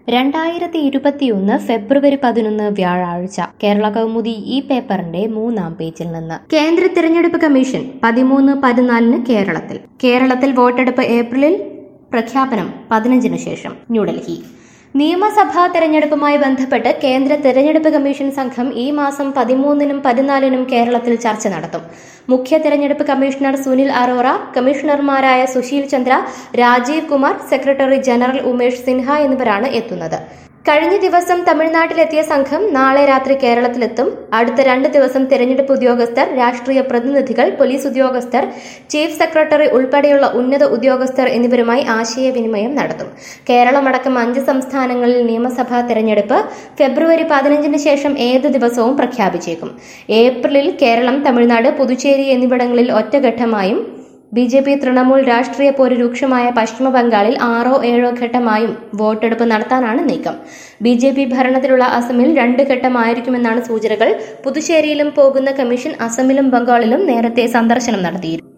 രണ്ടായിരത്തി ഇരുപത്തിയൊന്ന് ഫെബ്രുവരി പതിനൊന്ന് വ്യാഴാഴ്ച കേരള കൗമുദി ഈ പേപ്പറിന്റെ മൂന്നാം പേജിൽ നിന്ന് കേന്ദ്ര തിരഞ്ഞെടുപ്പ് കമ്മീഷൻ പതിമൂന്ന് പതിനാലിന് കേരളത്തിൽ കേരളത്തിൽ വോട്ടെടുപ്പ് ഏപ്രിലിൽ പ്രഖ്യാപനം പതിനഞ്ചിന് ശേഷം ന്യൂഡൽഹി നിയമസഭാ തെരഞ്ഞെടുപ്പുമായി ബന്ധപ്പെട്ട് കേന്ദ്ര തെരഞ്ഞെടുപ്പ് കമ്മീഷൻ സംഘം ഈ മാസം പതിമൂന്നിനും പതിനാലിനും കേരളത്തിൽ ചർച്ച നടത്തും മുഖ്യ തെരഞ്ഞെടുപ്പ് കമ്മീഷണർ സുനിൽ അറോറ കമ്മീഷണർമാരായ സുശീൽ ചന്ദ്ര രാജീവ് കുമാർ സെക്രട്ടറി ജനറൽ ഉമേഷ് സിൻഹ എന്നിവരാണ് എത്തുന്നത് കഴിഞ്ഞ ദിവസം തമിഴ്നാട്ടിലെത്തിയ സംഘം നാളെ രാത്രി കേരളത്തിലെത്തും അടുത്ത രണ്ട് ദിവസം തെരഞ്ഞെടുപ്പ് ഉദ്യോഗസ്ഥർ രാഷ്ട്രീയ പ്രതിനിധികൾ പോലീസ് ഉദ്യോഗസ്ഥർ ചീഫ് സെക്രട്ടറി ഉൾപ്പെടെയുള്ള ഉന്നത ഉദ്യോഗസ്ഥർ എന്നിവരുമായി ആശയവിനിമയം നടത്തും കേരളമടക്കം അഞ്ച് സംസ്ഥാനങ്ങളിൽ നിയമസഭാ തെരഞ്ഞെടുപ്പ് ഫെബ്രുവരി പതിനഞ്ചിന് ശേഷം ഏത് ദിവസവും പ്രഖ്യാപിച്ചേക്കും ഏപ്രിലിൽ കേരളം തമിഴ്നാട് പുതുച്ചേരി എന്നിവിടങ്ങളിൽ ഒറ്റഘട്ടമായും ബി ജെ പി തൃണമൂൽ രാഷ്ട്രീയ പോര് രൂക്ഷമായ പശ്ചിമ ബംഗാളിൽ ആറോ ഏഴോ ഘട്ടമായും വോട്ടെടുപ്പ് നടത്താനാണ് നീക്കം ബി ജെ പി ഭരണത്തിലുള്ള അസമിൽ രണ്ട് ഘട്ടമായിരിക്കുമെന്നാണ് സൂചനകൾ പുതുച്ചേരിയിലും പോകുന്ന കമ്മീഷൻ അസമിലും ബംഗാളിലും നേരത്തെ സന്ദർശനം നടത്തിയിരുന്നു